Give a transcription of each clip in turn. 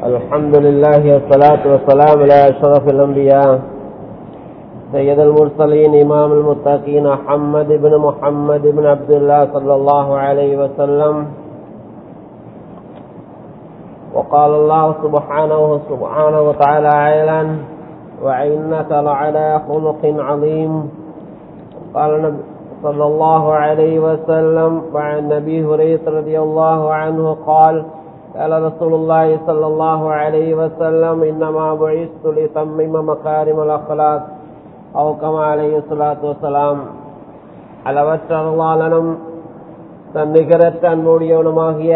الحمد لله والصلاة والسلام على أشرف الأنبياء سيد المرسلين إمام المتقين محمد بن محمد بن عبد الله صلى الله عليه وسلم وقال الله سبحانه سبحانه وتعالى عيلا وإنك لعلى خلق عظيم قال النبي صلى الله عليه وسلم وعن أبي هريرة رضي الله عنه قال قال رسول الله صلى الله عليه وسلم إنما بعثت لتمم مكارم الأخلاق أو كما عليه الصلاة والسلام அளவற்ற அருளாளனும் தன் நிகரற்ற அன்புடையவனுமாகிய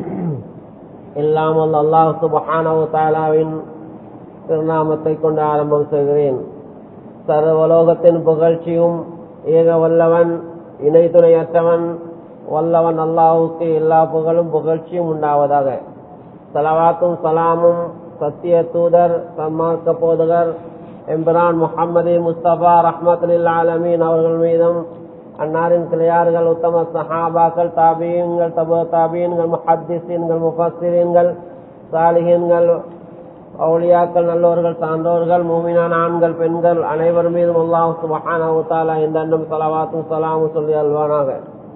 இல்லாமல் அல்லாஹ் சுபஹானவு தாலாவின் திருநாமத்தை கொண்டு ஆரம்பம் செய்கிறேன் சர்வலோகத்தின் புகழ்ச்சியும் ஏக வல்லவன் இணை துணையற்றவன் வல்லவன் அல்லாஹுக்கு எல்லா புகழும் புகழ்ச்சியும் உண்டாவதாக சலவாத்தும் சலாமும் சத்திய தூதர் சன்மார்க்க போதகர் எம்பிரான் முகமது முஸ்தபா ரஹ்மத்துல் ஆலமீன் அவர்கள் மீதும் அன்னாரின் கிளையார்கள் உத்தம சஹாபாக்கள் தாபீன்கள் தபு தாபீன்கள் முஹத்திசீன்கள் முஃபஸ்ஸிரீன்கள் சாலிஹீன்கள் அவுளியாக்கள் நல்லோர்கள் சான்றோர்கள் மூமினான ஆண்கள் பெண்கள் அனைவர் மீதும் அல்லாஹ் சுபஹானஹு தஆலா இந்த அன்னம் ஸலவாத்தும் ஸலாமும் சொல்லி அல்வானாக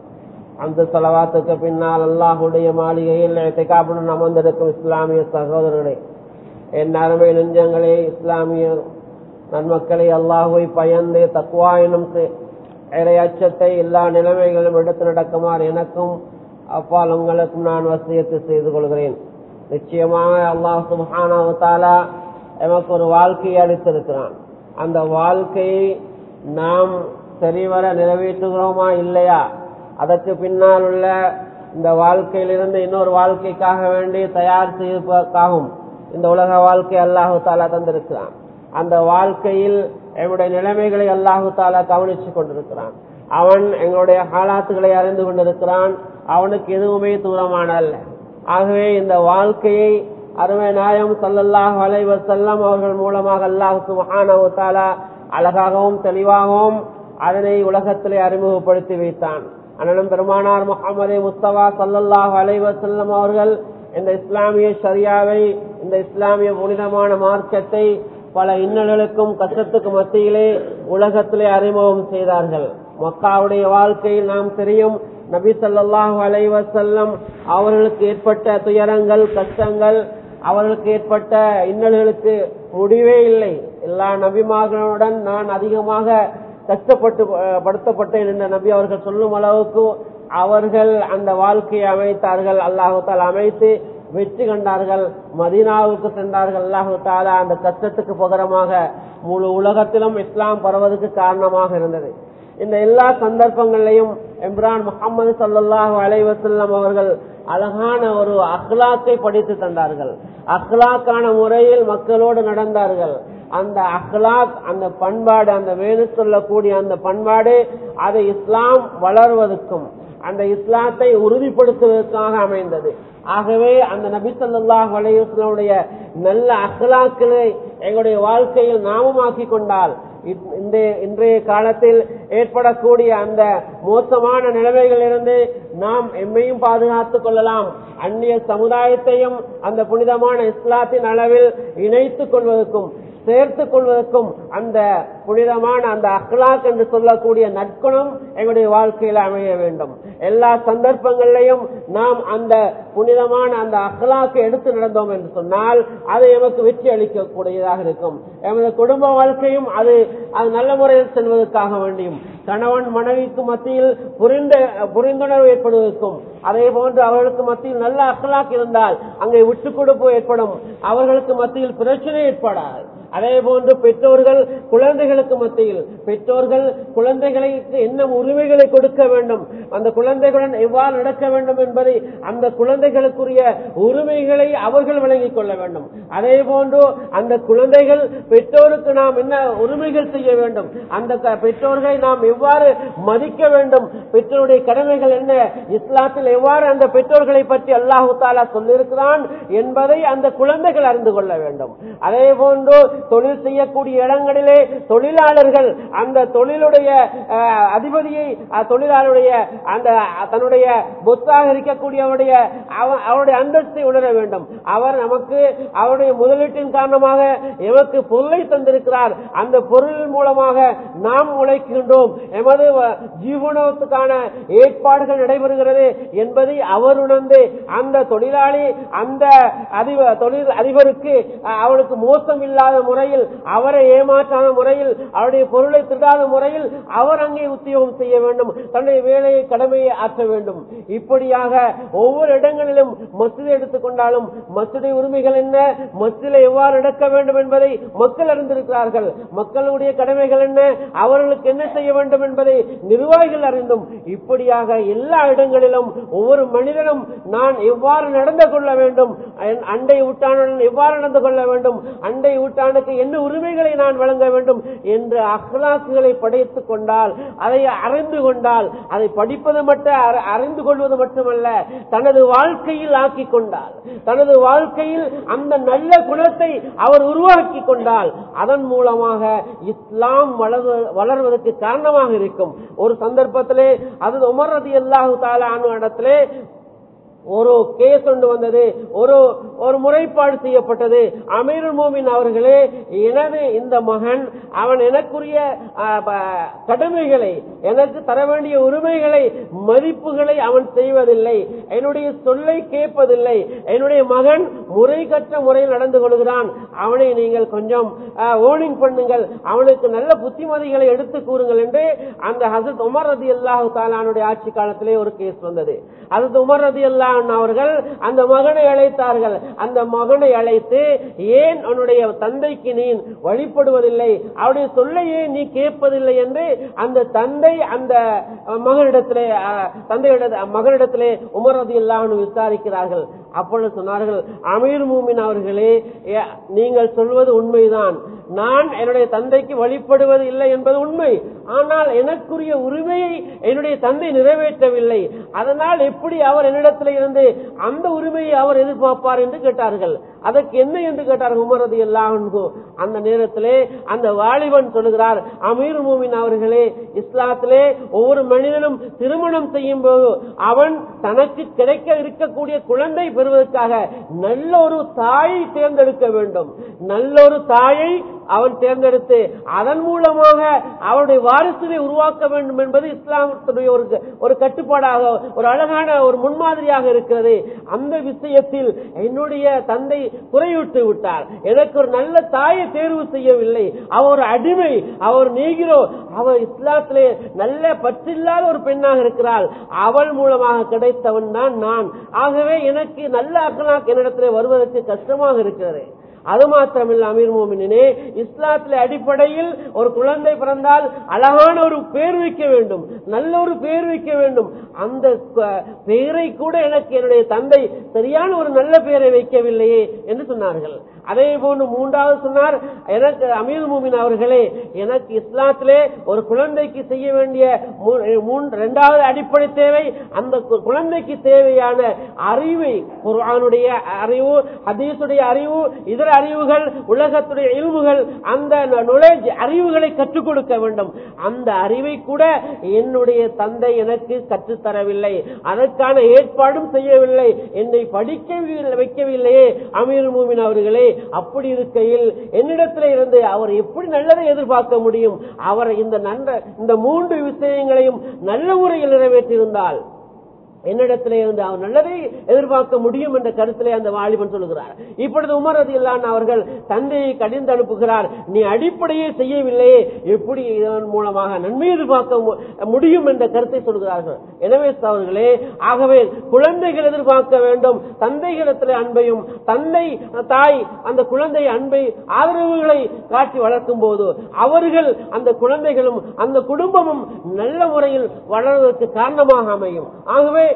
அந்த செலவாத்துக்கு பின்னால் அல்லாஹுடைய மாளிகையில் திகாப்புடன் அமர்ந்திருக்கும் இஸ்லாமிய சகோதரர்களே என் அருமை நெஞ்சங்களே இஸ்லாமிய நன்மக்களை அல்லாஹுவை பயந்து தக்குவா எனும் இறை அச்சத்தை எல்லா நிலைமைகளும் எடுத்து நடக்குமாறு எனக்கும் அப்பால் உங்களுக்கும் நான் வசியத்து செய்து கொள்கிறேன் நிச்சயமாக அல்லாஹ் சுபானா எமக்கு ஒரு வாழ்க்கையை அளித்திருக்கிறான் அந்த வாழ்க்கையை நாம் சரிவர நிறைவேற்றுகிறோமா இல்லையா அதற்கு பின்னால் உள்ள இந்த வாழ்க்கையிலிருந்து இன்னொரு வாழ்க்கைக்காக வேண்டி தயார் செய்வதற்காகவும் இந்த உலக வாழ்க்கை அல்லாஹு தாலா தந்திருக்கிறான் அந்த வாழ்க்கையில் எங்களுடைய நிலைமைகளை அல்லாஹு தாலா கவனித்துக் கொண்டிருக்கிறான் அவன் எங்களுடைய ஹாலாத்துகளை அறிந்து கொண்டிருக்கிறான் அவனுக்கு எதுவுமே தூரமானல்ல ஆகவே இந்த வாழ்க்கையை அருமை நாயம் சல்லல்லாஹ் அலைவர் செல்லம் அவர்கள் மூலமாக அல்லாஹு சுபஹானஹு தாலா அழகாகவும் தெளிவாகவும் அதனை உலகத்திலே அறிமுகப்படுத்தி வைத்தான் அண்ணனும் பெருமானார் முகமது முஸ்தபா சல்லல்லாஹ் அலைவர் செல்லம் அவர்கள் இந்த இஸ்லாமிய ஷரியாவை இந்த இஸ்லாமிய புனிதமான மார்க்கத்தை பல இன்னல்களுக்கும் கஷ்டத்துக்கு மத்தியிலே உலகத்திலே அறிமுகம் செய்தார்கள் மக்காவுடைய வாழ்க்கையில் நாம் தெரியும் நபி சல்லாஹூ அலைவசல்லம் அவர்களுக்கு ஏற்பட்ட துயரங்கள் கஷ்டங்கள் அவர்களுக்கு ஏற்பட்ட இன்னல்களுக்கு முடிவே இல்லை எல்லா நபிமார்களுடன் நான் அதிகமாக கஷ்டப்பட்டு படுத்தப்பட்டேன் என்ற நபி அவர்கள் சொல்லும் அளவுக்கு அவர்கள் அந்த வாழ்க்கையை அமைத்தார்கள் அல்லாஹால் அமைத்து வெற்றி கண்டார்கள் மதீனாவுக்கு சென்றார்கள் அல்லாஹு தாலா அந்த கஷ்டத்துக்கு பகரமாக முழு உலகத்திலும் இஸ்லாம் பரவதுக்கு காரணமாக இருந்தது இந்த எல்லா சந்தர்ப்பங்களிலையும் எம்ரான் முகமது சல்லாஹூ அலைவசல்லம் அவர்கள் அழகான ஒரு அஹ்லாக்கை படித்து தந்தார்கள் அஹ்லாக்கான முறையில் மக்களோடு நடந்தார்கள் அந்த அஹ்லாக் அந்த பண்பாடு அந்த வேணு சொல்லக்கூடிய அந்த பண்பாடு அதை இஸ்லாம் வளர்வதற்கும் அந்த இஸ்லாத்தை உறுதிப்படுத்துவதற்காக அமைந்தது ஆகவே அந்த நபி சொல்லாஹ் வலையுடைய நல்ல அகலாக்களை எங்களுடைய வாழ்க்கையில் நாமமாக்கி கொண்டால் இன்றைய காலத்தில் ஏற்படக்கூடிய அந்த மோசமான நிலைமைகள் இருந்து நாம் எம்மையும் பாதுகாத்துக் கொள்ளலாம் அந்நிய சமுதாயத்தையும் அந்த புனிதமான இஸ்லாத்தின் அளவில் இணைத்துக் கொள்வதற்கும் சேர்த்துக் கொள்வதற்கும் அந்த புனிதமான அந்த அஹ்லாக் என்று சொல்லக்கூடிய நற்குணம் எங்களுடைய வாழ்க்கையில் அமைய வேண்டும் எல்லா சந்தர்ப்பங்களிலையும் நாம் அந்த புனிதமான அந்த அஹ்லாக்கை எடுத்து நடந்தோம் என்று சொன்னால் அது எமக்கு வெற்றி அளிக்கக்கூடியதாக இருக்கும் எமது குடும்ப வாழ்க்கையும் அது அது நல்ல முறையில் செல்வதற்காக வேண்டியும் கணவன் மனைவிக்கு மத்தியில் புரிந்த புரிந்துணர்வு ஏற்படுவதற்கும் அதே போன்று அவர்களுக்கு மத்தியில் நல்ல அகலாக் இருந்தால் அங்கே விட்டுக் கொடுப்பு ஏற்படும் அவர்களுக்கு மத்தியில் பிரச்சனை ஏற்படாது அதே போன்று பெற்றோர்கள் குழந்தைகளுக்கு மத்தியில் பெற்றோர்கள் குழந்தைகளுக்கு என்ன உரிமைகளை கொடுக்க வேண்டும் அந்த குழந்தைகளுடன் எவ்வாறு நடக்க வேண்டும் என்பதை அந்த குழந்தைகளுக்குரிய உரிமைகளை அவர்கள் வழங்கிக் கொள்ள வேண்டும் அதே போன்று அந்த குழந்தைகள் பெற்றோருக்கு நாம் என்ன உரிமைகள் செய்ய வேண்டும் அந்த பெற்றோர்களை நாம் எவ்வாறு மதிக்க வேண்டும் பெற்றோருடைய கடமைகள் என்ன இஸ்லாத்தில் எவ்வாறு அந்த பெற்றோர்களை பற்றி அல்லாஹு தாலா சொல்லியிருக்கிறான் என்பதை அந்த குழந்தைகள் அறிந்து கொள்ள வேண்டும் அதே போன்று தொழில் செய்யக்கூடிய இடங்களிலே தொழிலாளர்கள் அந்த தொழிலுடைய அஹ், அதிபதியை அஹ், தொழிலாளருடைய அந்த அஹ், தன்னுடைய பொத்தாக இருக்கக்கூடியவருடைய அவ- அவருடைய அந்தஸ்தை உணர வேண்டும் அவர் நமக்கு அவருடைய முதலீட்டின் காரணமாக எமக்கு பொருளை தந்திருக்கிறார் அந்த பொருள் மூலமாக நாம் உழைக்கின்றோம் எமது வ- ஜீவனத்துக்கான ஏற்பாடுகள் நடைபெறுகிறது என்பதை அவர் உணர்ந்து அந்த தொழிலாளி அந்த அதிப தொழில் அதிபருக்கு அஹ், அவருக்கு மோசம் இல்லாத முறையில் அவரை ஏமாற்றாத முறையில் அவருடைய பொருளை திருடாத முறையில் அவர் அங்கே உத்தியோகம் செய்ய வேண்டும் தன்னுடைய வேலையை கடமையை ஆற்ற வேண்டும் இப்படியாக ஒவ்வொரு இடங்களிலும் மசிதை எடுத்துக்கொண்டாலும் மசிதை உரிமைகள் என்ன மசிதில எவ்வாறு நடக்க வேண்டும் என்பதை மக்கள் அறிந்திருக்கிறார்கள் மக்களுடைய கடமைகள் என்ன அவர்களுக்கு என்ன செய்ய வேண்டும் என்பதை நிர்வாகிகள் அறிந்தும் இப்படியாக எல்லா இடங்களிலும் ஒவ்வொரு மனிதனும் நான் எவ்வாறு நடந்து கொள்ள வேண்டும் என் அண்டை ஊட்டானுடன் எவ்வாறு நடந்து கொள்ள வேண்டும் அண்டை ஊட்டானுக்கு என்ன உரிமைகளை நான் வழங்க வேண்டும் என்ற அஹ்லாக்குகளை படைத்துக் கொண்டால் அதை அறிந்து கொண்டால் அதை படிப்பது மட்டும் அற- அறிந்து கொள்வது மட்டுமல்ல தனது வாழ்க்கையில் ஆக்கிக் கொண்டால் தனது வாழ்க்கையில் அந்த நல்ல குணத்தை அவர் உருவாக்கி கொண்டால் அதன் மூலமாக இஸ்லாம் வளர்வ- வளர்வதற்கு காரணமாக இருக்கும் ஒரு சந்தர்ப்பத்திலே அது உமர் ரதி அல்லாஹு தாலா இடத்திலே ஒரு கேஸ் ஒன்று வந்தது ஒரு ஒரு முறைப்பாடு செய்யப்பட்டது அமீருல் மோமின் அவர்களே எனது இந்த மகன் அவன் எனக்குரிய ஆ, ப- கடமைகளை எனக்கு தர வேண்டிய உரிமைகளை மதிப்புகளை அவன் செய்வதில்லை என்னுடைய சொல்லை கேட்பதில்லை என்னுடைய மகன் முறை கற்ற முறையில் நடந்து கொள்கிறான் அவனை நீங்கள் கொஞ்சம் ஓனிங் பண்ணுங்கள் அவனுக்கு நல்ல புத்திமதிகளை எடுத்து கூறுங்கள் என்று அந்த ஹசரத் உமர் ரதி அல்லாஹு தாலானுடைய ஆட்சி காலத்திலே ஒரு கேஸ் வந்தது ஹசரத் உமர் ரதி அல்லாஹ் அவர்கள் அந்த மகனை அழைத்தார்கள் அந்த மகனை அழைத்து ஏன் உன்னுடைய தந்தைக்கு நீ வழிபடுவதில்லை அவருடைய சொல்லை ஏன் நீ கேட்பதில்லை என்று அந்த தந்தை அந்த மகனிடத்திலே அஹ், தந்தையிட மகனிடத்திலே உமர் ரதி அல்லாஹ்னு விசாரிக்கிறார்கள் அப்பொழுது சொன்னார்கள் அமீர் மூமின் அவர்களே ஏ, நீங்கள் சொல்வது உண்மைதான் நான் என்னுடைய தந்தைக்கு வழிபடுவது இல்லை என்பது உண்மை ஆனால் எனக்குரிய உரிமையை என்னுடைய தந்தை நிறைவேற்றவில்லை அதனால் எப்படி அவர் என்னிடத்தில் இருந்து அந்த உரிமையை அவர் எதிர்பார்ப்பார் என்று கேட்டார்கள் அதற்கு என்ன என்று கேட்டார்கள் உமரது எல்லாம் அந்த நேரத்திலே அந்த வாலிபன் சொல்லுகிறார் அமீர் மூமின் அவர்களே இஸ்லாத்திலே ஒவ்வொரு மனிதனும் திருமணம் செய்யும் போது அவன் தனக்கு கிடைக்க இருக்கக்கூடிய குழந்தை பெறுவதற்காக நல்ல ஒரு தாயை தேர்ந்தெடுக்க வேண்டும் நல்ல ஒரு தாயை அவன் தேர்ந்தெடுத்து அதன் மூலமாக அவனுடைய வாரிசுகளை உருவாக்க வேண்டும் என்பது இஸ்லாமத்துடைய ஒரு ஒரு கட்டுப்பாடாக ஒரு அழகான ஒரு முன்மாதிரியாக இருக்கிறது அந்த விஷயத்தில் என்னுடைய தந்தை குறைவிட்டு விட்டார் எனக்கு ஒரு நல்ல தாயை தேர்வு செய்யவில்லை அவர் ஒரு அடிமை அவர் நீகிறோ அவர் இஸ்லாத்திலே நல்ல பற்றில்லாத ஒரு பெண்ணாக இருக்கிறாள் அவள் மூலமாக கிடைத்தவன் தான் நான் ஆகவே எனக்கு நல்ல அக்கலாக் என்னிடத்திலே வருவதற்கு கஷ்டமாக இருக்கிறது அது மாத்திரமில்ல அமீர் மோமினே இஸ்லாத்தில அடிப்படையில் ஒரு குழந்தை பிறந்தால் அழகான ஒரு பேர் வைக்க வேண்டும் நல்ல ஒரு பேர் வைக்க வேண்டும் அந்த க- பெயரை கூட எனக்கு என்னுடைய தந்தை சரியான ஒரு நல்ல பெயரை வைக்கவில்லையே என்று சொன்னார்கள் அதே போன்று மூன்றாவது சொன்னார் எனக்கு அமீர் மூமின் அவர்களே எனக்கு இஸ்லாத்திலே ஒரு குழந்தைக்கு செய்ய வேண்டிய மூ- மூன்று- இரண்டாவது அடிப்படை தேவை அந்த கு- குழந்தைக்கு தேவையான அறிவை குர்ஆனுடைய அறிவு ஹதீஸுடைய அறிவு இதர அறிவுகள் உலகத்துடைய இல்முகள் அந்த knowledge அறிவுகளை கற்றுக் கொடுக்க வேண்டும் அந்த அறிவை கூட என்னுடைய தந்தை எனக்கு கற்றுத்தரவில்லை அதற்கான ஏற்பாடும் செய்யவில்லை என்னை படிக்க வைக்கவில்லையே அமீர் மூமின் அவர்களே அப்படி இருக்கையில் என்னிடத்தில் இருந்து அவர் எப்படி நல்லதை எதிர்பார்க்க முடியும் அவர் இந்த நன்ற இந்த மூன்று விஷயங்களையும் நல்ல முறையில் நிறைவேற்றியிருந்தால் என்னிடத்திலே இருந்து அவர் நல்லதை எதிர்பார்க்க முடியும் என்ற கருத்திலே அந்த வாலிபன் சொல்லுகிறார் இப்பொழுது உமர் ரதி அவர்கள் தந்தையை கடிந்து அனுப்புகிறார் நீ அடிப்படையே செய்யவில்லையே எப்படி இதன் மூலமாக நன்மை எதிர்பார்க்க மு- முடியும் என்ற கருத்தை சொல்கிறார்கள் எனவே அவர்களே ஆகவே குழந்தைகள் எதிர்பார்க்க வேண்டும் தந்தைகளிடத்திலே அன்பையும் தந்தை தாய் அந்த குழந்தை அன்பை ஆதரவுகளை காட்டி வளர்க்கும் போது அவர்கள் அந்த குழந்தைகளும் அந்த குடும்பமும் நல்ல முறையில் வளர்வதற்கு காரணமாக அமையும் ஆகவே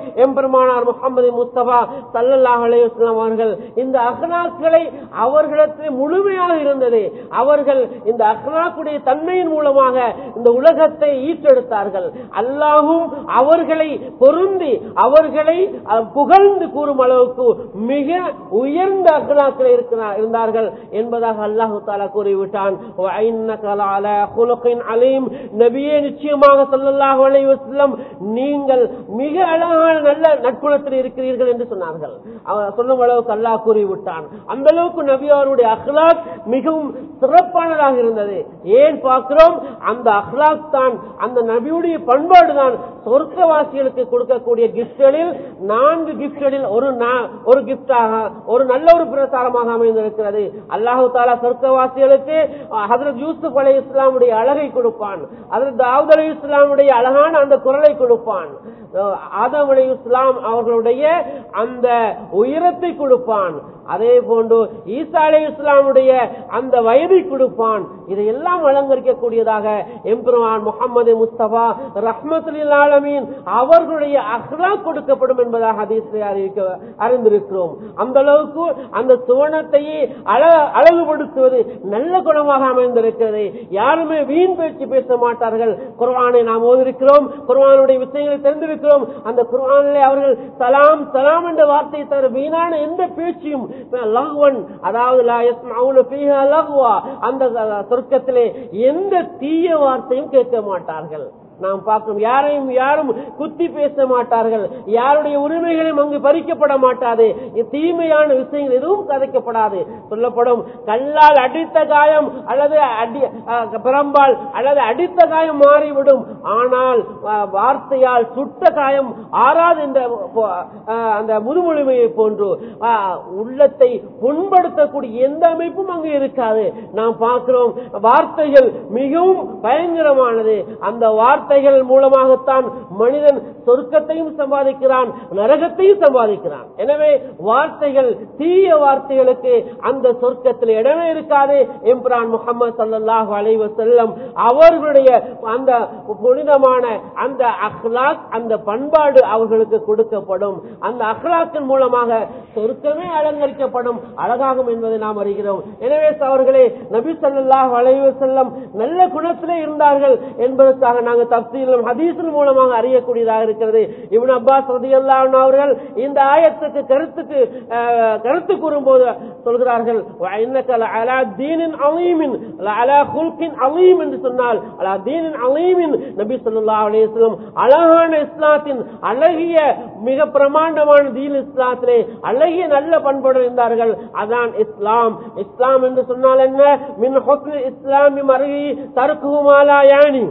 எம்பெருமானார் முகமது முஸ்தபா சல்லல்லாஹு அலைஹி வஸல்லம் அவர்கள் இந்த அஹ்லாக்களை அவர்களிடத்தில் முழுமையாக இருந்தது அவர்கள் இந்த அஹ்லாக்குடைய தன்மையின் மூலமாக இந்த உலகத்தை ஈற்றெடுத்தார்கள் அல்லாஹும் அவர்களை பொருந்தி அவர்களை அஹ், புகழ்ந்து கூறும் அளவுக்கு மிக உயர்ந்த அஹ்லாக்கள் இருக்கிறார் இருந்தார்கள் என்பதாக அல்லாஹு தாலா கூறிவிட்டான் وَإِنَّكَ لَعَلَى خُلُقٍ عَلِيمٍ நபியே நிச்சயமாக ஸல்லல்லாஹு அலைஹி வஸல்லம் நீங்கள் மிக அழகான நல்ல நற்குணத்தில் இருக்கிறீர்கள் என்று சொன்னார்கள் அவர் சொல்லும் அளவுக்கு அல்லாஹ் கூறிவிட்டான் அந்த அளவுக்கு நபி அவருடைய அஹ்லாக் மிகவும் சிறப்பானதாக இருந்தது ஏன் பார்க்கிறோம் அந்த அஹ்லாக் தான் அந்த நபியுடைய பண்பாடு தான் சொர்க்கவாசிகளுக்கு கொடுக்கக்கூடிய கிஃப்ட்களில் நான்கு கிஃப்ட்களில் ஒரு நா- ஒரு கிஃப்டாக ஒரு நல்ல ஒரு பிரசாரமாக அமைந்திருக்கிறது அல்லாஹு தாலா சொர்க்கவாசிகளுக்கு ஹதரத் யூசுப் அலை இஸ்லாமுடைய அழகை கொடுப்பான் ஹதரத் தாவூத் அலை இஸ்லாமுடைய அழகான அந்த குரலை கொடுப்பான் அஹ் ஆதம் அலை இஸ்லாம் அவர்களுடைய அந்த உயரத்தை கொடுப்பான் அதே போன்று ஈசா அலை இஸ்லாமுடைய அந்த வயதை கொடுப்பான் இதையெல்லாம் வழங்கரிக்கக்கூடியதாக எம்பெருமான் முகமது முஸ்தபா ரஹ்மத்துல் ஆலமீன் அவர்களுடைய அஹ்லாக் கொடுக்கப்படும் என்பதாக ஹதீஸிலே அறிவிக்க அறிந்திருக்கிறோம் அந்த அளவுக்கு அந்த சுவனத்தையே அழ- அழகுபடுத்துவது நல்ல குணமாக அமைந்திருக்கிறது யாருமே வீண் பேச்சு பேச மாட்டார்கள் குர்ஆனை நாம் ஓதிருக்கிறோம் குர்ஆனுடைய விஷயங்களை தெரிந்திருக்கிறோம் அந்த குர்ஆனிலே அவர்கள் சலாம் சலாம் என்ற வார்த்தையை தவிர வீணான எந்த பேச்சையும் லஹ்வன் அதாவது லா யஸ்மஊன ஃபீஹா லஹ்வா அந்த சொர்க்கத்திலே எந்த தீய வார்த்தையும் கேட்க மாட்டார்கள் நாம் பார்க்கிறோம் யாரையும் யாரும் குத்தி பேச மாட்டார்கள் யாருடைய உரிமைகளும் அங்கு பறிக்கப்பட மாட்டாது தீமையான விஷயங்கள் எதுவும் கதைக்கப்படாது சொல்லப்படும் கல்லால் அடித்த காயம் அல்லது அடி அஹ், பிரம்பால் அல்லது அடித்த காயம் மாறிவிடும் ஆனால் அஹ், வார்த்தையால் சுட்ட காயம் ஆறாது என்ற அஹ், அந்த முதுமொழிமையை போன்று அஹ், உள்ளத்தை புண்படுத்தக்கூடிய எந்த அமைப்பும் அங்கு இருக்காது நாம் பார்க்கிறோம் வார்த்தைகள் மிகவும் பயங்கரமானது அந்த வார்த்தைகள் மூலமாகத்தான் மனிதன் சொர்க்கத்தையும் சம்பாதிக்கிறான் நரகத்தையும் சம்பாதிக்கிறான் எனவே வார்த்தைகள் தீய வார்த்தைகளுக்கு அந்த சொர்க்கத்தில் இடமே இருக்காது எம்ரான் முகமது சல்லல்லாஹு அலைஹி வஸல்லம் அவர்களுடைய அந்த புனிதமான அந்த அஹ்லாக் அந்த பண்பாடு அவர்களுக்கு கொடுக்கப்படும் அந்த அஹ்லாக்கின் மூலமாக சொர்க்கமே அலங்கரிக்கப்படும் அழகாகும் என்பதை நாம் அறிகிறோம் எனவே அவர்களே நபி ஸல்லல்லாஹு அலைஹி வஸல்லம் நல்ல குணத்திலே இருந்தார்கள் என்பதற்காக நாங்கள் தப்சீலும் ஹதீஸின் மூலமாக அறியக்கூடியதாக இருக்கிறது இப்னு அப்பாஸ் ரலியல்லாஹு அன்ஹு அவர்கள் இந்த ஆயத்துக்கு கருத்துக்கு அஹ், கருத்து கூறும்போது சொல்கிறார்கள் وَإِنَّكَ لَعَلَى دِينٍ عَظِيمٍ لَعَلَى خُلْقٍ عَظِيمٍ என்று சொன்னால் அலா தீனின் அலீமின் நபி ஸல்லல்லாஹு அலைஹி வஸல்லம் அழகான இஸ்லாத்தின் அழகிய மிக பிரமாண்டமான தீன் இஸ்லாத்திலே அழகிய நல்ல பண்புடன் இருந்தார்கள் அதான் இஸ்லாம் இஸ்லாம் என்று சொன்னால் என்ன மின் ஹுஸ்னி இஸ்லாமி மருகி தர்க்குமாலா யானி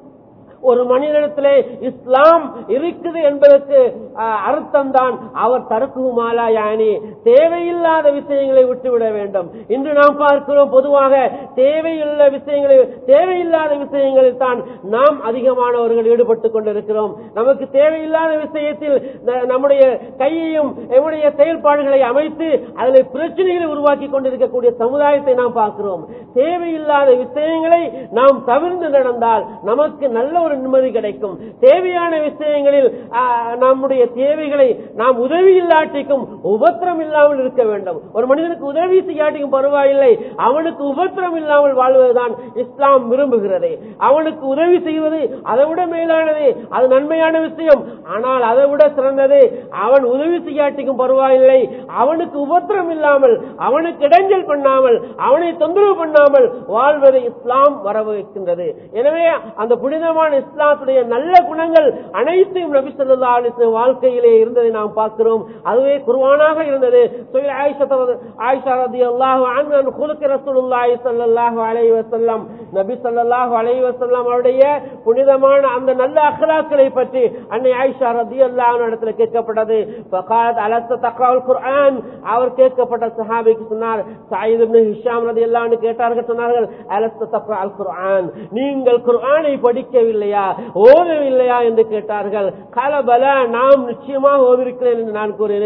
ஒரு மனிதனிடத்திலே இஸ்லாம் இருக்குது என்பதற்கு அர்த்தம் தான் அவர் தரக்குமாலா யானி தேவையில்லாத விஷயங்களை விட்டுவிட வேண்டும் இன்று நாம் பார்க்கிறோம் பொதுவாக தேவையுள்ள விஷயங்களை தேவையில்லாத விஷயங்களில் தான் நாம் அதிகமானவர்கள் ஈடுபட்டுக் கொண்டிருக்கிறோம் நமக்கு தேவையில்லாத விஷயத்தில் ந- நம்முடைய கையையும் நம்முடைய செயல்பாடுகளை அமைத்து அதில் பிரச்சனைகளை உருவாக்கி கொண்டிருக்கக்கூடிய சமுதாயத்தை நாம் பார்க்கிறோம் தேவையில்லாத விஷயங்களை நாம் தவிர்த்து நடந்தால் நமக்கு நல்ல ஒரு நிம்மதி கிடைக்கும் தேவையான விஷயங்களில் ஆ, நம்முடைய தேவைகளை நாம் உதவி இல்லாட்டிக்கும் உபத்திரம் இல்லாமல் இருக்க வேண்டும் ஒரு மனிதனுக்கு உதவி செய்யாட்டிக்கும் பரவாயில்லை அவனுக்கு உபத்திரம் இல்லாமல் வாழ்வதுதான் இஸ்லாம் விரும்புகிறது அவனுக்கு உதவி செய்வது அதை விட மேலானது அது நன்மையான விஷயம் ஆனால் அதை விட சிறந்தது அவன் உதவி செய்யாட்டிக்கும் பரவாயில்லை அவனுக்கு உபத்திரம் இல்லாமல் அவனுக்கு இடைஞ்சல் பண்ணாமல் அவனை தொந்தரவு பண்ணாமல் வாழ்வதை இஸ்லாம் வரவேற்கின்றது எனவே அந்த புனிதமான இஸ்லாத்துடைய நல்ல குணங்கள் அனைத்தையும் நபி ஸல்லல்லாஹு அலைஹி வஸல்லம் வாழ்க்கையிலே இருந்ததை நாம் பார்க்கிறோம் அதுவே குர்ஆனாக இருந்தது சுய ஆயிஷா தவ- ஆயிஷா ரலியல்லாஹு அன்ஹா குலுக்க ரசூலுல்லாஹி ஸல்லல்லாஹு அலைஹி வஸல்லம் நபி ஸல்லல்லாஹு அலைஹி வஸல்லம் அவருடைய புனிதமான அந்த நல்ல அக்லாக்களை பற்றி அன்னை ஆயிஷா ரலியல்லாஹு அன்ஹா இடத்துல கேட்கப்பட்டது ஃபகாத் அலஸ்த தக்ரால் குர்ஆன் அவர் கேட்கப்பட்ட சஹாபிக்கு சொன்னார் சயீத் இப்னு ஹிஷாம் ரலியல்லாஹு அன்ஹு கேட்டார்கள் சொன்னார்கள் அலஸ்த தக்ரால் குர்ஆன் நீங்கள் குர்ஆனை படிக்கவில்லையா ஓதவில்லையா என்று கேட்டார்கள் கலபல நாம் நிச்சயமாக ஓதிருக்கிறேன் என்று நான் கூறினேன்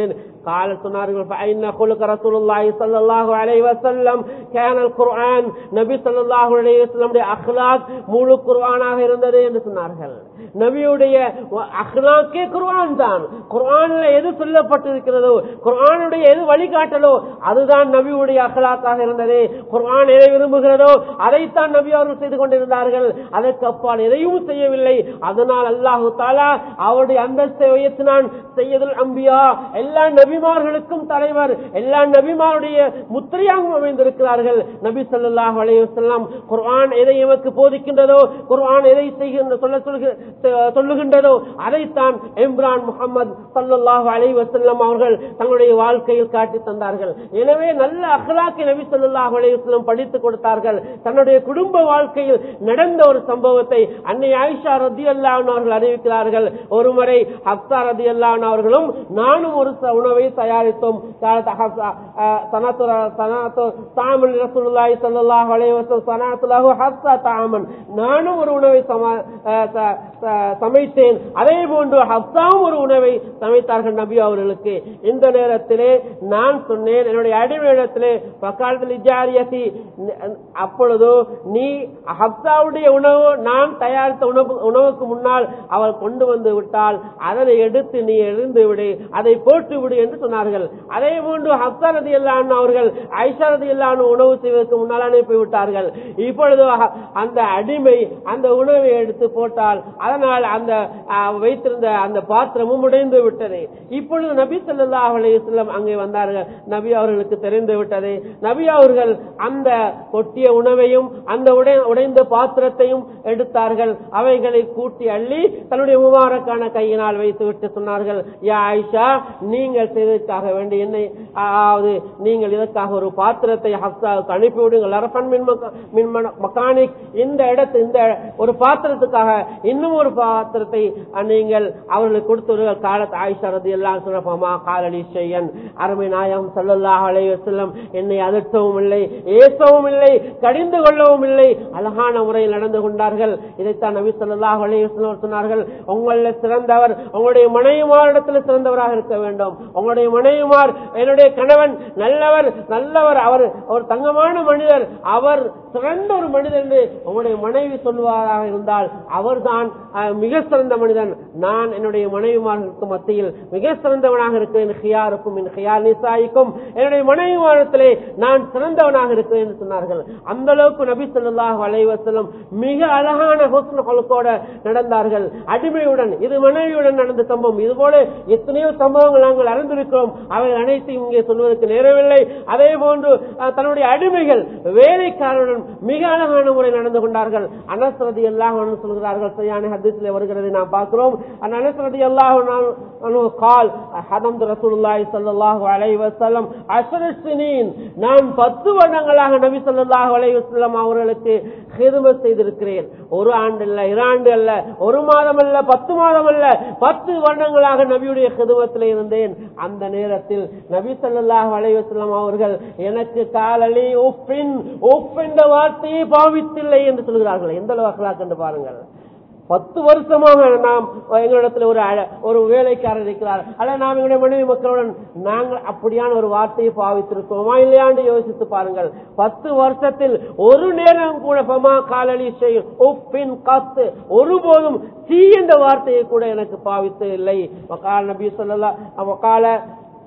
கால சொன்னார்கள் فإن خلق رسول الله صلى الله عليه وسلم كان القرآن நபி ஸல்லல்லாஹு அலைஹி வஸல்லம் அக்லாக் முழு குர்ஆனாக இருந்தது என்று சொன்னார்கள் நபியுடைய அக்லாக்கே குர்ஆன் தான் குர்ஆன்ல எது சொல்லப்பட்டிருக்கிறதோ குர்ஆனுடைய எது வழிகாட்டலோ அதுதான் நபியுடைய அக்லாக்காக இருந்தது குர்ஆன் எதை விரும்புகிறதோ அதைத்தான் நபி அவர்கள் செய்து கொண்டிருந்தார்கள் அதற்கு அப்பால் எதையும் செய்யவில்லை அதனால் அல்லாஹு தாலா அவருடைய அந்தஸ்தை உயர்த்தினான் செய்யதுல் அம்பியா எல்லா நபிமார்களுக்கும் தலைவர் எல்லா நபிமாருடைய முத்திரையாகவும் அமைந்திருக்கிறார்கள் நபி ஸல்லல்லாஹு அலைஹி வஸல்லம் குர்ஆன் எதை எமக்கு போதிக்கின்றதோ குர்ஆன் எதை செய்கின்ற சொல்ல சொல்லுக- சொல்லுகின்றதோ அதைத்தான் இம்ரான் முகமது ஸல்லல்லாஹு அலைஹி வஸல்லம் அவர்கள் தங்களுடைய வாழ்க்கையில் காட்டி தந்தார்கள் எனவே நல்ல அஹ்லாக்கை நபி ஸல்லல்லாஹு அலைஹி வஸல்லம் படித்துக் கொடுத்தார்கள் தன்னுடைய குடும்ப வாழ்க்கையில் நடந்த ஒரு சம்பவத்தை அன்னை ஆயிஷா ரதியல்லாஹு அன்ஹா அவர்கள் அறிவிக்கிறார்கள் ஒருமுறை ஹப்சா ரதியல்லாஹு அன்ஹா அவர்களும் நானும் ஒரு ச- உணவை தயாரித்தோம் காலத்து ஹப்சா, அஹ், சனத்து ர- சனத்து தாமன் ரசூலுல்லாஹி ஸல்லல்லாஹு அலைஹி வஸல்லம் சனத்து லஹு ஹப்சா தாமன் நானும் ஒரு உணவை சம- அஹ், ச- ச- சமைத்தேன் அதே போன்று ஹப்சாவும் ஒரு உணவை சமைத்தார்கள் நபி அவர்களுக்கு இந்த நேரத்திலே நான் சொன்னேன் என்னுடைய அடிமையிடத்திலே பக்காலத்தில் இஜாரியத்தி அப்பொழுது நீ ஹப்சாவுடைய உணவு நான் தயாரித்த உணவு உணவுக்கு முன்னால் அவள் கொண்டு வந்து விட்டால் அதனை எடுத்து நீ எழுந்து விடு அதை போட்டு விடு என்று சொன்னார்கள் அதே போன்று ஹப்சா ரதி அவர்கள் ஐஷா ரதி உணவு செய்வதற்கு முன்னால் அனுப்பி விட்டார்கள் இப்பொழுது அஹ், அந்த அடிமை அந்த உணவை எடுத்து போட்டால் அதனால் அந்த அஹ், வைத்திருந்த அந்த பாத்திரமும் உடைந்து விட்டது இப்பொழுது நபி ஸல்லல்லாஹு அலைஹி வஸல்லம் அங்கே வந்தார்கள் நபி அவர்களுக்கு தெரிந்து விட்டது நபி அவர்கள் அந்த கொட்டிய உணவையும் அந்த உடை- உடைந்த பாத்திரத்தையும் எடுத்தார்கள் அவைகளை கூட்டி அள்ளி தன்னுடைய முபாரக்கான கையினால் வைத்து விட்டு சொன்னார்கள் யா ஆயிஷா நீங்கள் செய்ததற்காக வேண்டி என்னை அதாவது நீங்கள் இதற்காக ஒரு பாத்திரத்தை ஹப்சாவுக்கு அனுப்பிவிடுங்கள் அரபன் மின் மக்க- மின் மன- மக்கானிக் இந்த இடத்து இந்த ஒரு பாத்திரத்துக்காக இன்னும் ஒரு பாத்திரத்தை அஹ், நீங்கள் அவர்களுக்கு கொடுத்து காலத்து ஆயிஷா ரதி எல்லாம் சொல்லப்போமா காலடி செய்யன் அருமை நாயகம் ஸல்லல்லாஹு அலைஹி வஸல்லம் என்னை அதட்டவும் இல்லை ஏசவும் இல்லை கடிந்து கொள்ளவும் இல்லை அழகான முறையில் நடந்து கொண்டார்கள் இதைத்தான் நபி ஸல்லல்லாஹு அலைஹி வஸல்லம் சொன்னார்கள் உங்கள சிறந்தவர் உங்களுடைய மனைவிமாரிடத்தில் சிறந்தவராக இருக்க வேண்டும் உங்களுடைய மனைவிமார் என்னுடைய கணவன் நல்லவர் நல்லவர் அவர் அவர் தங்கமான மனிதர் அவர் சிறந்த ஒரு மனிதர் என்று உங்களுடைய மனைவி சொல்வாராக இருந்தால் அவர்தான் அஹ், மிக சிறந்த மனிதன் நான் என்னுடைய மனைவிமார்களுக்கு மத்தியில் மிக சிறந்தவனாக இருக்கிறேன் ஹியாருக்கும் என் ஹியார் நிசாய்க்கும் என்னுடைய மனைவிமாரத்திலே நான் சிறந்தவனாக இருக்கிறேன் என்று சொன்னார்கள் அந்த அளவுக்கு நபி ஸல்லல்லாஹு அலைஹி வஸல்லம் மிக அழகான ஹுஸ்ன ஹுலுக்கோட நடந்தார்கள் அடிமையுடன் இது மனைவியுடன் நடந்த சம்பவம் இது போல எத்தனையோ சம்பவங்கள் நாங்கள் அறிந்திருக்கிறோம் அவை அனைத்தையும் இங்கே சொல்வதற்கு நேரவில்லை அதே போன்று அஹ், தன்னுடைய அடிமைகள் வேலைக்காரருடன் மிக அழகான முறை நடந்து கொண்டார்கள் அனஸ்ரதி எல்லாம் சொல்கிறார்கள் சரியான ஹதீஸ்ல வருகிறதை நாம் பார்க்கிறோம் அந்த அனஸ்ரதி எல்லாம் கால் ஹதம் ரசூலுல்லாஹி ஸல்லல்லாஹு அலைஹி வஸல்லம் அஷ்ர சினீன் நான் பத்து வருடங்களாக நபி ஸல்லல்லாஹு அலைஹி வஸல்லம் அவர்களுக்கு ஹிதமத் செய்திருக்கிறேன் ஒரு ஆண்டு அல்ல இராண்டு அல்ல ஒரு மாதம் அல்ல பத்து மாதம் அல்ல பத்து வருடங்களாக நபியுடைய ஹிதமத்தில் இருந்தேன் அந்த நேரத்தில் நபி ஸல்லல்லாஹு அலைஹி வஸல்லம் அவர்கள் எனக்கு காலலி உப்பின் உப் என்ற வார்த்தையை பாவித்தில்லை என்று சொல்கிறார்கள் எந்த அளவு அகலாக் என்று பாருங்கள் பத்து வருஷமாக நாம் எங்களிடத்தில் ஒரு அழ- ஒரு வேலைக்காரர் இருக்கிறார் அல்ல நாம் எங்களுடைய மனைவி மக்களுடன் நாங்கள் அப்படியான ஒரு வார்த்தையை பாவித்திருக்கோமா இல்லையாண்டு யோசித்து பாருங்கள் பத்து வருஷத்தில் ஒரு நேரம் கூட பமா காலலி செய்யும் உப்பின் கத்து ஒருபோதும் தீ என்ற வார்த்தையை கூட எனக்கு பாவித்து இல்லை வக்கால நபி சொல்லலா வக்கால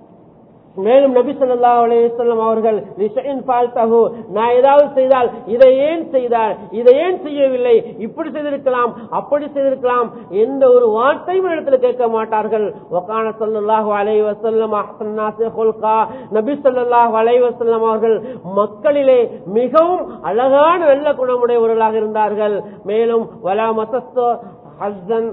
மேலும் நபி ஸல்லல்லாஹு அலைஹி வஸல்லம் அவர்கள் லிஷைன் ஃபால்தஹு நான் ஏதாவது செய்தால் இதை ஏன் செய்தார் இதை ஏன் செய்யவில்லை இப்படி செய்திருக்கலாம் அப்படி செய்திருக்கலாம் எந்த ஒரு வார்த்தையும் இடத்துல கேட்க மாட்டார்கள் வகான ஸல்லல்லாஹு அலைஹி வஸல்லம் அஹ்சன் நாஸி குல்கா நபி ஸல்லல்லாஹு அலைஹி வஸல்லம் அவர்கள் மக்களிலே மிகவும் அழகான நல்ல குணமுடையவர்களாக இருந்தார்கள் மேலும் வலா மசஸ்து ஹஸ்ஸன்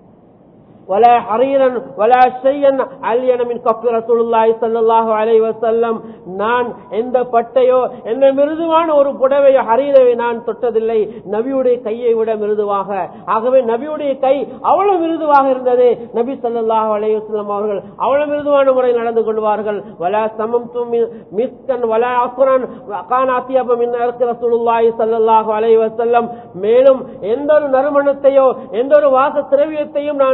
ولا حريرا ولا شيئا علينا من كف رسول الله صلى الله عليه وسلم நான் எந்த பட்டையோ எந்த மிருதுவான ஒரு புடவையோ ஹரீரவை நான் தொட்டதில்லை நபியுடைய கையை விட மிருதுவாக ஆகவே நபியுடைய கை அவ்வளவு மிருதுவாக இருந்தது நபி ஸல்லல்லாஹு அலைஹி வஸல்லம் அவர்கள் அவ்வளவு மிருதுவான முறையில் நடந்து கொள்வார்கள் வலா சமம் மிஸ்கன் வலா அக்ரான் கான் அத்தியபம் ரசூலுல்லாஹி ஸல்லல்லாஹு அலைஹி வஸல்லம் மேலும் எந்த ஒரு நறுமணத்தையோ எந்த ஒரு வாச திரவியத்தையும் நான் நுகர்ந்ததில்லை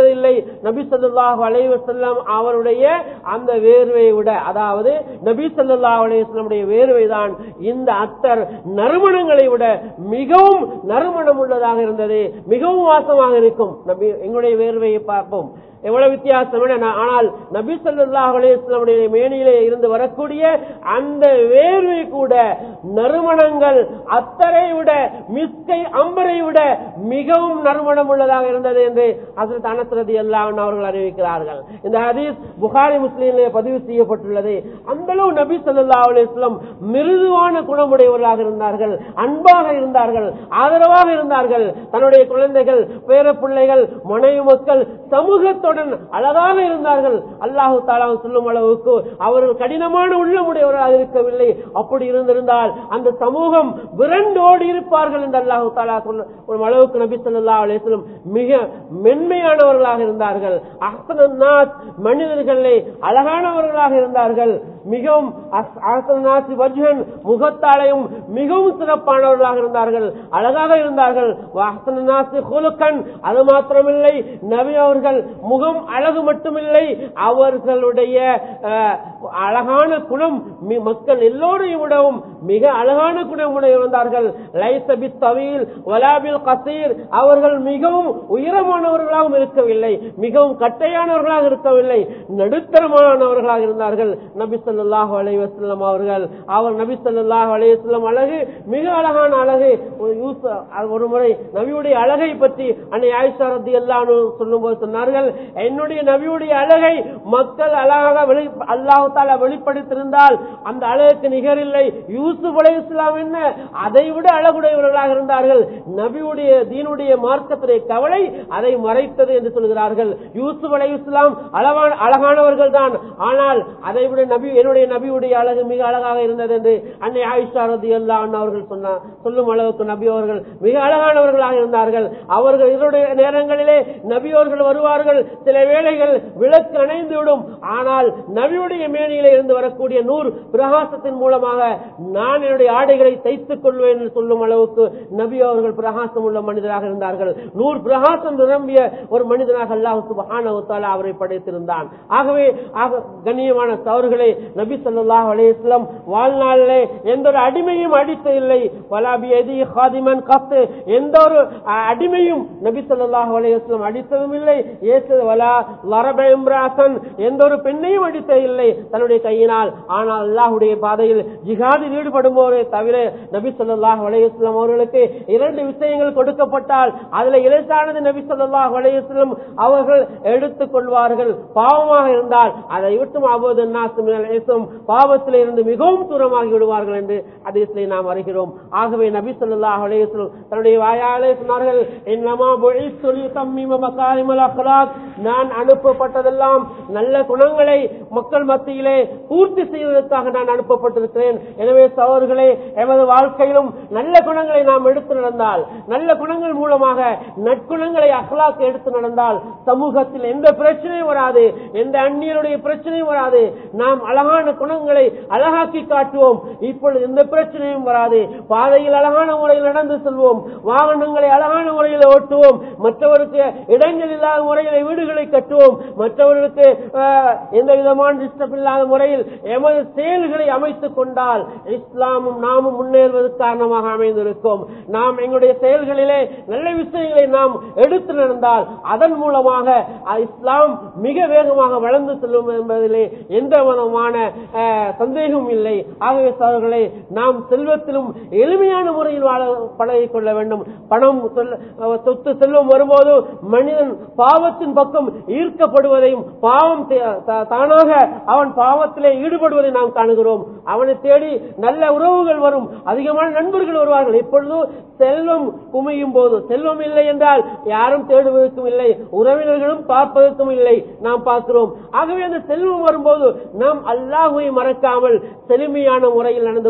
என்பதில்லை நபி ஸல்லல்லாஹு அலைஹி வஸல்லம் அவருடைய அந்த வேர்வையை விட அதாவது நபி ஸல்லல்லாஹு அலைஹி வஸல்லமுடைய வேர்வை தான் இந்த அத்தர் நறுமணங்களை விட மிகவும் நறுமணம் உள்ளதாக இருந்தது மிகவும் வாசமாக இருக்கும் நபி எங்களுடைய வேர்வையை பார்ப்போம் எவ்வளவு வித்தியாசம் என ஆனால் நபி ஸல்லல்லாஹு அலைஹி வஸல்லமுடைய மேனியிலே இருந்து வரக்கூடிய அந்த வேர்வை கூட நறுமணங்கள் அத்தரை விட மிஸ்கை அம்பரை விட மிகவும் நறுமணம் உள்ளதாக இருந்தது என்று ஹசரத் அனஸ் ரலியல்லாஹு அன்ஹு அவர்கள் அறிவிக்கிறார்கள் இந்த ஹதீஸ் புகாரி முஸ்லீமிலே பதிவு செய்யப்பட்டுள்ளது அந்த அளவு நபி ஸல்லல்லாஹு அலைஹி வஸல்லம் மிருதுவான குணமுடையவர்களாக இருந்தார்கள் அன்பாக இருந்தார்கள் ஆதரவாக இருந்தார்கள் தன்னுடைய குழந்தைகள் பேர பிள்ளைகள் மனைவி மக்கள் சமூகத்துடன் அழகாக இருந்தார்கள் அல்லாஹு தாலா சொல்லும் அளவுக்கு அவர்கள் கடினமான உள்ளமுடையவர்களாக இருக்கவில்லை அப்படி இருந்திருந்தால் அந்த சமூகம் விரண்டோடி இருப்பார்கள் என்று அல்லாஹு தாலா சொல்லும் அளவுக்கு நபி ஸல்லல்லாஹு அலைஹி வஸல்லம் மிக மென்மையானவர்களாக இருந்தார்கள் அஹ்சனன் நாஸ் மனிதர்களே அழகானவர்களாக இருந்தார்கள் மிகவும் அஸ்- அஹ்சனன் நாஸ் வஜ்ஹன் முகத்தாலையும் மிகவும் சிறப்பானவர்களாக இருந்தார்கள் அழகாக இருந்தார்கள் அஹ்சனன் நாஸ் குலுக்கன் அது மாத்திரமில்லை நபி அவர்கள் முகம் அழகு மட்டுமில்லை அவர்களுடைய அஹ், அழகான குணம் மி- மக்கள் எல்லோரையும் விடவும் மிக அழகான குணமுடைய இருந்தார்கள் லைசபி தவீல் வலாபில் கசீர் அவர்கள் மிகவும் உயரமானவர்களாகவும் இருக்கவில்லை மிகவும் கட்டையானவர்களாக இருக்கவில்லை நடுத்தரமானவர்களாக இருந்தார்கள் நபி ஸல்லல்லாஹு அலைஹி வஸல்லம் அவர்கள் அவர் நபி ஸல்லல்லாஹு அலைஹி வஸல்லம் அழகு மிக அழகான அழகு ஒரு யூஸ் ஒரு முறை நபியுடைய அழகை பற்றி அன்னை ஆயிஷா ரத்தியல்லாஹு சொல்லும்போது சொன்னார்கள் என்னுடைய நபியுடைய அழகை மக்கள் அழகாக வெளி அல்லாஹு தாலா வெளிப்படுத்தியிருந்தால் அந்த அழகுக்கு நிகரில்லை யூசுப் அலை இஸ்லாம் என்ன அதை விட அழகுடையவர்களாக இருந்தார்கள் நபியுடைய தீனுடைய மார்க்கத்துடைய கவலை அதை மறைத்தது என்று சொல்கிறார்கள் யூசுப் அலை இஸ்லாம் அழகான அழகானவர்கள் தான் ஆனால் அதை விட நபி என்னுடைய நபியுடைய அழகு மிக அழகாக இருந்தது என்று அன்னை ஆயிஷா ரதி அல்லா அவர்கள் சொன்னார் சொல்லும் அளவுக்கு நபி அவர்கள் மிக அழகானவர்களாக இருந்தார்கள் அவர்கள் இதனுடைய நேரங்களிலே நபி அவர்கள் வருவார்கள் சில வேளைகள் விளக்கு அணைந்து விடும் ஆனால் நபியுடைய மேனியிலே இருந்து வரக்கூடிய நூறு பிரகாசத்தின் மூலமாக நான் என்னுடைய ஆடைகளை தைத்துக் கொள்வேன் என்று சொல்லும் அளவுக்கு நபி அவர்கள் பிரகாசம் உள்ள மனிதராக இருந்தார்கள் நூறு பிரகாசம் நிரம்பிய ஒரு மனிதனாக அல்லாஹ் சுப்ஹானஹு வ தஆலா அவரை படைத்திருந்தான் ஆகவே ஆக கண்ணியமான தவறுகளை நபி ஸல்லல்லாஹு அலைஹி வஸல்லம் வாழ்நாளிலே எந்த ஒரு அடிமையும் அடித்ததில்லை வலாபி எதி ஹாதிமன் கத்து எந்த ஒரு அஹ், அடிமையும் நபி ஸல்லல்லாஹு அலைஹி வஸல்லம் அடித்ததும் இல்லை ஏற்றது வலா லரப இம்ராசன் எந்த ஒரு பெண்ணையும் அடித்ததில்லை தன்னுடைய கையினால் ஆனால் அல்லாஹ்வுடைய பாதையில் ஜிஹாதில் ஈடுபடும் போதே தவிர நபி ஸல்லல்லாஹு அலைஹி வஸல்லம் அவர்களுக்கு இரண்டு விஷயங்கள் கொடுக்கப்பட்டால் அதுல இலேசானது நபி ஸல்லல்லாஹு அலைஹி வஸல்லம் அவர்கள் எடுத்துக் கொள்வார்கள் பாவமாக இருந்தால் அதை விட்டும் அபோது நாசும் பாவத்தில் இருந்து மிகவும் தூரமாகி விடுவார்கள் என்று ஹதீஸிலே நாம் அறிகிறோம் ஆகவே நபி ஸல்லல்லாஹு அலைஹி வஸல்லம் தன்னுடைய வாயாலே சொன்னார்கள் இன்னமா புஇஸ்து லியுத்தம்மிம மகாரிமல் அக்லாக் நான் அனுப்பப்பட்டதெல்லாம் நல்ல குணங்களை மக்கள் மத்தியிலே பூர்த்தி செய்வதற்காக நான் அனுப்பப்பட்டிருக்கிறேன் எனவே சகோதரர்களே எமது வாழ்க்கையிலும் நல்ல குணங்களை நாம் எடுத்து நடந்தால் நல்ல குணங்கள் மூலமாக நற்குணங்களை அகலாக்க எடுத்து நடந்தால் சமூகத்தில் எந்த பிரச்சனையும் வராது எந்த அந்நியருடைய பிரச்சனையும் வராது நாம் அழகான குணங்களை அழகாக்கி காட்டுவோம் இப்பொழுது எந்த பிரச்சனையும் வராது பாதையில் அழகான முறையில் நடந்து செல்வோம் வாகனங்களை அழகான முறையில் ஓட்டுவோம் மற்றவருக்கு இடங்கள் இல்லாத முறையில் வீடுகளை கட்டுவோம் மற்றவர்களுக்கு அஹ், எந்த விதமான டிஸ்டர்ப் இல்லாத முறையில் எமது செயல்களை அமைத்துக் கொண்டால் இஸ்லாமும் நாமும் முன்னேறுவதற்கு காரணமாக அமைந்திருக்கும் நாம் எங்களுடைய செயல்களிலே நல்ல விஷயங்களை நாம் எடுத்து நடந்தால் அதன் மூலமாக அஹ், இஸ்லாம் மிக வேகமாக வளர்ந்து செல்லும் என்பதிலே எந்த விதமான அஹ், சந்தேகமும் இல்லை ஆகவே சோதர்களே நாம் செல்வத்திலும் எளிமையான முறையில் வாழ பழகிக் கொள்ள வேண்டும் பணம் செல்ல- அஹ், சொத்து செல்வம் வரும்போது மனிதன் பாவத்தின் பக்கம் ஈர்க்கப்படுவதையும் பாவம் தே- தா- தானாக அவன் பாவத்திலே ஈடுபடுவதை நாம் காணுகிறோம் அவனை தேடி நல்ல உறவுகள் வரும் அதிகமான நண்பர்கள் வருவார்கள் இப்பொழுது செல்வம் குமியும் போது செல்வம் இல்லை என்றால் யாரும் தேடுவதற்கும் இல்லை உறவினர்களும் பார்ப்பதற்கும் இல்லை நாம் பார்க்கிறோம் ஆகவே அந்த செல்வம் வரும்போது நாம் அல்லாஹுவை மறக்காமல் செழுமையான முறையில் நடந்து கொள்ள வேண்டும்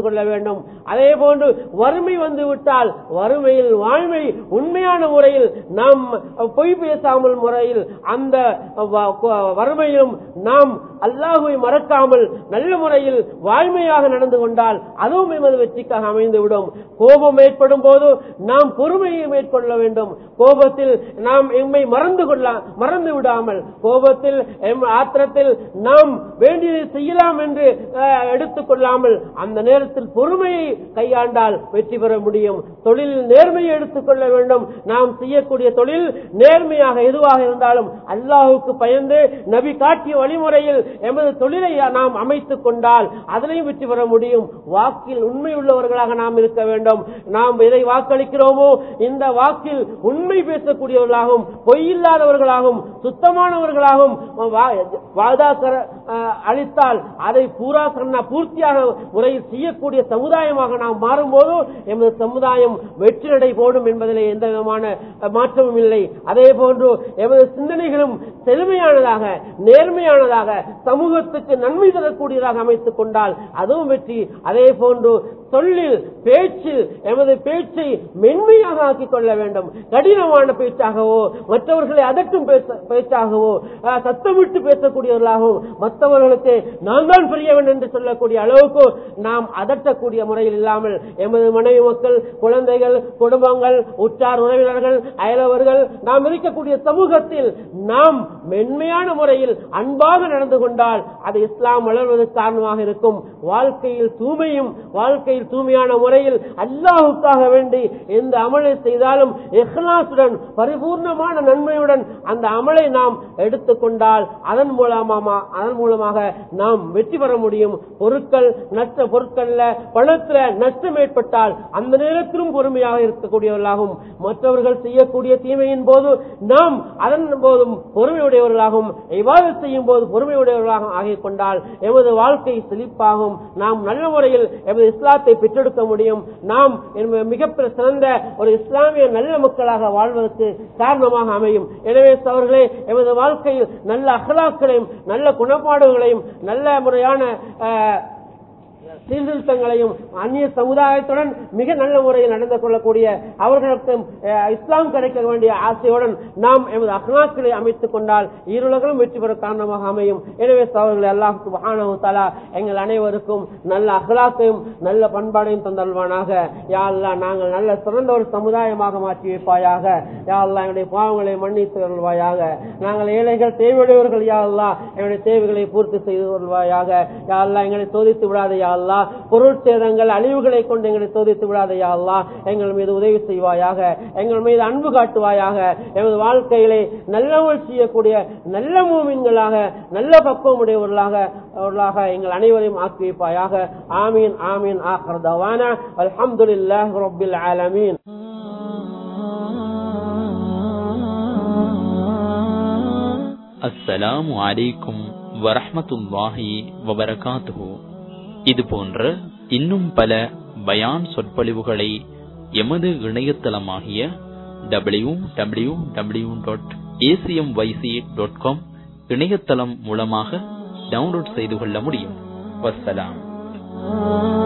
வேண்டும் அதே போன்று வறுமை வந்து விட்டால் வறுமையில் வாழ்மை உண்மையான முறையில் நாம் பொய் பேசாமல் முறையில் அந்த வ- வறுமையிலும் நாம் அல்லாஹுவை மறக்காமல் நல்ல முறையில் வாழ்மையாக நடந்து கொண்டால் அதுவும் எமது வெற்றிக்காக அமைந்துவிடும் கோபம் ஏற்படும் போது நாம் பொறுமையை மேற்கொள்ள வேண்டும் கோபத்தில் நாம் எம்மை மறந்து கொள்ள மறந்து விடாமல் கோபத்தில் எம் ஆத்திரத்தில் நாம் வேண்டியதை செய்யலாம் என்று அஹ், எடுத்துக் கொள்ளாமல் அந்த நேரத்தில் பொறுமையை கையாண்டால் வெற்றி பெற முடியும் தொழிலில் நேர்மையை எடுத்துக்கொள்ள வேண்டும் நாம் செய்யக்கூடிய தொழில் நேர்மையாக எதுவாக இருந்தாலும் அல்லாஹுக்கு பயந்து நபி காட்டிய வழிமுறையில் எமது தொழிலை நாம் அமைத்துக் கொண்டால் அதிலையும் வெற்றி பெற முடியும் வாக்கில் உண்மை உள்ளவர்களாக நாம் இருக்க வேண்டும் நாம் எதை வாக்களிக்கிறோமோ இந்த வாக்கில் உண்மை பேசக்கூடியவர்களாகவும் பொய் இல்லாதவர்களாகவும் சுத்தமானவர்களாகவும் வா- வாதா கர- அஹ், அளித்தால் அதை பூரா கண்ணா பூர்த்தியாக முறையில் செய்யக்கூடிய சமுதாயமாக நாம் மாறும்போது எமது சமுதாயம் வெற்றி நடை போடும் என்பதிலே எந்த விதமான அஹ், மாற்றமும் இல்லை அதே போன்று எமது சிந்தனைகளும் செழுமையானதாக நேர்மையானதாக சமூகத்துக்கு நன்மை தரக்கூடியதாக அமைத்துக் கொண்டால் அதுவும் வெற்றி அதே போன்று சொல்லில் பேச்சில் எமது பேச்சை மென்மையாக ஆக்கிக் கொள்ள வேண்டும் கடினமான பேச்சாகவோ மற்றவர்களை அதட்டும் பேச- பேச்சாகவோ அஹ், சத்தமிட்டு பேசக்கூடியவர்களாகவும் மற்றவர்களுக்கு நான் தான் பெரியவன் என்று சொல்லக்கூடிய அளவுக்கு நாம் அதட்டக்கூடிய முறையில் இல்லாமல் எமது மனைவி மக்கள் குழந்தைகள் குடும்பங்கள் உற்றார் உறவினர்கள் அயலவர்கள் நாம் இருக்கக்கூடிய சமூகத்தில் நாம் மென்மையான முறையில் அன்பாக நடந்து கொண்டால் அது இஸ்லாம் வளர்வதற்கு காரணமாக இருக்கும் வாழ்க்கையில் தூய்மையும் வாழ்க்கையில் தூய்மையான முறையில் அல்லாஹுக்காக வேண்டி எந்த அமலை செய்தாலும் இஹ்லாசுடன் பரிபூர்ணமான நன்மையுடன் அந்த அமலை நாம் எடுத்துக்கொண்டால் அதன் மூலமாக அதன் மூலமாக நாம் வெற்றி பெற முடியும் பொருட்கள் நஷ்ட பொருட்கள்ல பணத்துல நஷ்டம் ஏற்பட்டால் அந்த நேரத்திலும் பொறுமையாக இருக்கக்கூடியவர்களாகவும் மற்றவர்கள் செய்யக்கூடிய தீமையின் போது நாம் அதன் போதும் பொறுமையுடையவர்களாகவும் இவ்வாறு செய்யும் போது பொறுமையுடையவர்களாக ஆகிக் கொண்டால் எமது வாழ்க்கை செழிப்பாகும் நாம் நல்ல முறையில் எமது இஸ்லாத்தை பெற்றெடுக்க முடியும் நாம் எமது மிக சிறந்த ஒரு இஸ்லாமிய நல்ல மக்களாக வாழ்வதற்கு காரணமாக அமையும் எனவே அவர்களே எமது வாழ்க்கையில் நல்ல அகலாக்களையும் நல்ல குணப்பாடுகளையும் நல்ல முறையான அஹ், சீர்திருத்தங்களையும் அந்நிய சமுதாயத்துடன் மிக நல்ல முறையில் நடந்து கொள்ளக்கூடிய அவர்களுக்கு அஹ், இஸ்லாம் கிடைக்க வேண்டிய ஆசையுடன் நாம் எமது அஹ்லாக்களை அமைத்துக் கொண்டால் இருலகளும் வெற்றி பெற காரணமாக அமையும் எனவே சகோதரர்களே அல்லாஹ் சுப்ஹானஹு தஆலா எங்கள் அனைவருக்கும் நல்ல அஹ்லாக்கையும் நல்ல பண்பாடையும் தந்தல்வானாக யா அல்லாஹ் நாங்கள் நல்ல சிறந்த ஒரு சமுதாயமாக மாற்றி வைப்பாயாக யா அல்லாஹ் எங்களுடைய பாவங்களை மன்னித்து வருவாயாக நாங்கள் ஏழைகள் தேவையுடையவர்கள் யா அல்லாஹ் எங்களுடைய தேவைகளை பூர்த்தி செய்து கொள்வாயாக யா அல்லாஹ் எங்களை சோதித்து விடாத யா அல்லாஹ் பொருள் சேதங்கள் அழிவுகளை கொண்டு எங்களை சோதித்து விடாத யா அல்லாஹ் எங்கள் மீது உதவி செய்வாயாக எங்கள் மீது அன்பு காட்டுவாயாக எமது வாழ்க்கையிலே நல்லவள் செய்யக்கூடிய நல்ல மூமின்களாக நல்ல பக்குவம் உடையவர்களாக அவர்களாக எங்கள் அனைவரையும் ஆக்கி வைப்பாயாக ஆமீன் ஆமீன் ஆஹர் தவானா அல்ஹம்துலில்லாஹ் ரப்பில் ஆலமீன் அஸ்ஸலாமு அலைக்கும் வரஹ்மத்துல்லாஹி வபரகாத்துஹு இது போன்ற இன்னும் பல பயான் சொற்பொழிவுகளை எமது இணையதளமாகிய W W W dot ACM YC dot com இணையதளம் மூலமாக டவுன்லோட் செய்து கொள்ள முடியும் வஸ்ஸலாம்